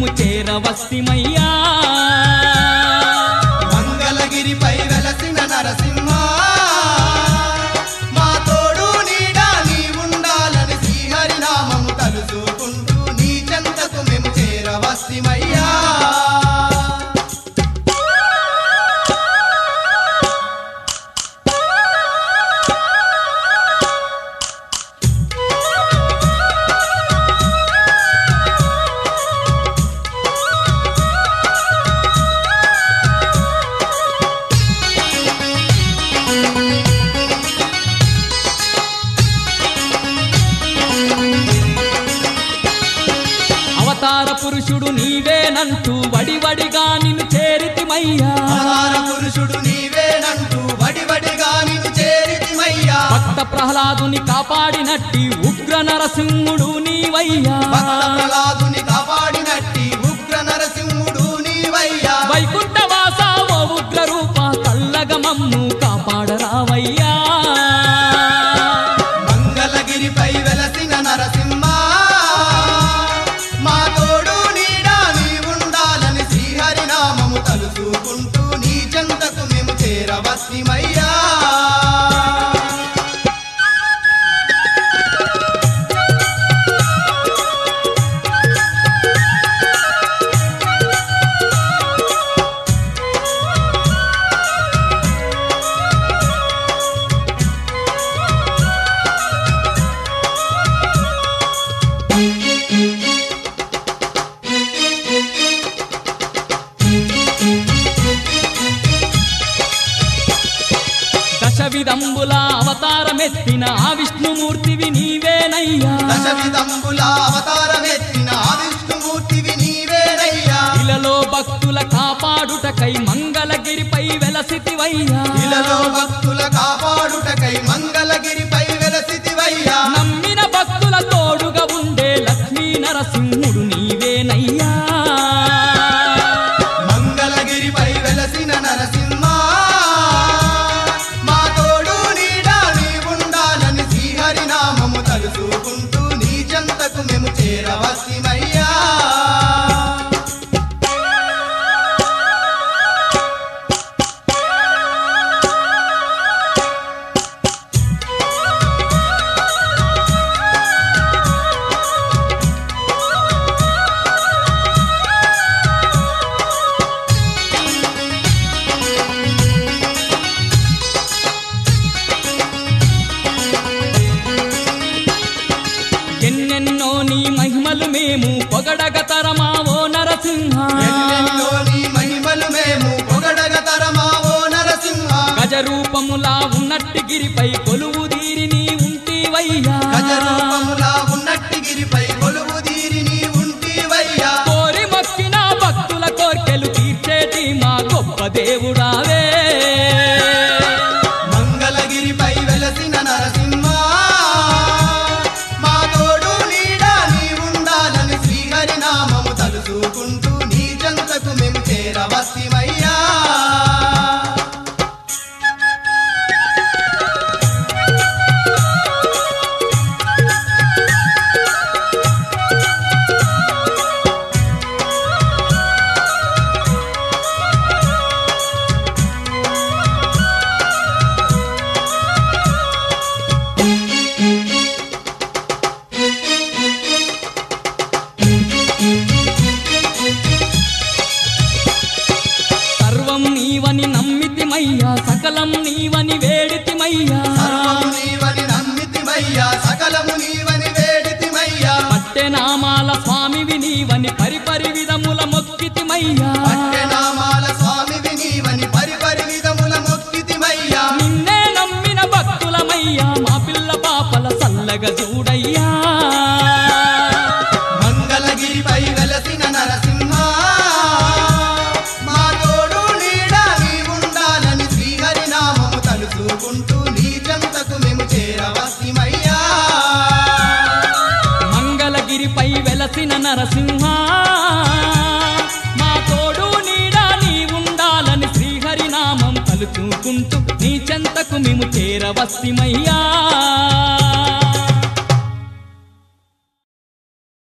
మేము చేరవస్తిమయ్యా మంగళగిరిపై వెలసిన నరసింహ మా తోడు నీడా నీ ఉండాలని శ్రీహరి నామము తలుచుకుంటూ నీ చెంతకు మేము చేరవస్తిమయ్యా అవతార పురుషుడు నీవేనంటూ వడివడిగా నిన్ను చేరితిమయ్యా అవతార పురుషుడు నీవేనంటూ వడివడిగా నిన్ను చేరితిమయ్యా భక్త ప్రహ్లాదుని కాపాడినట్టి ఉగ్ర నరసింహుడు నీవయ్యా భక్త ప్రహ్లాదుని కాపాడినట్టి ఉగ్ర నరసింహుడు నీవయ్యా వైకుంఠవాస ఓ ఉగ్ర రూప కల్లగ మమ్ము కాపాడరావయ్యా మంగళగిరిపై వెలసిన నరసింహ మా తోడు నీడా నీ ఉండాలని శ్రీహరి నామము తలుచుకుంటూ నీ చెంతకు మేము చేరవస్తిమయ్యా దశ విధంబుల అవతారమెత్తిన ఆ విష్ణుమూర్తివి నీవేనయ్యా దశ విధంబుల అవతారమెత్తిన ఆ విష్ణుమూర్తివి నీవేనయ్యా ఇలలో భక్తుల కాపాడుటకై మంగళగిరిపై వెలసితివయ్యా ఇలలో భక్తుల కాపాడుటకై మంగళగిరిపై వెలసితివయ్యా నమ్మిన భక్తుల తోడుగా ఉండే లక్ష్మీ నరసింహుడు నీవేనయ్యా మంగళగిరిపై వెలసిన నరసింహ మా తోడు నీడా నీ ఉండాలని శ్రీహరి నామము తలుచుకుంటూ నీ చెంతకు మేము చేరవస్తిమయ్యా ఎన్నెన్నో నీ మహిమలు మేము పొగడగ తరమావో నరసింహ ఎన్నెన్నో నీ మహిమలు మేము పొగడగ తరమావో నరసింహ గజ రూపములా ఉన్నట్టి గిరిపై కొలువు తీరి నీ ఉంటివయ్యా గజరూపములా ఉన్నట్టి గిరిపై కొలువు తీరి నీ ఉంటివయ్యా కోరి మొక్కిన భక్తుల కోర్కెలు తీర్చేటి మా గొప్ప దేవుడావే మంగళగిరిపై వెలసిన నరసింహ మా తోడు నీడా నీ ఉండాలని శ్రీహరి నామము తలుచుకుంటూ నీ చెంతకు మేము చేరవస్తిమయ్యా సర్వం నీవని నమ్మితిమయ్యా సకలం నీవని వేడితిమయ్యా సర్వము నీవని నమ్మితిమయ్యా సకలము నీవని వేడితిమయ్యా పట్టె నామాల స్వామివి నీవని పరిపరి విధముల మొక్కితిమయ్యా పట్టెనామాల స్వామివి నీవని పరిపరి విధముల మొక్కితిమయ్యా నిన్నే నమ్మిన భక్తులమయ్యా మా పిల్ల పాపల సల్లగ చూడయ్యా మంగళగిరిపై వెలసిన నరసింహ మా తోడు నీడా నీ ఉండాలని శ్రీహరి నామము తలుచుకుంటూ నీ చెంతకు మేము చేరవస్తిమయ్యా మంగళగిరిపై వెలసిన నరసింహ మా తోడు నీడా నీ ఉండాలని శ్రీహరి నామం తలుచుకుంటూ నీ చెంతకు మేము చేరవస్తిమయ్యా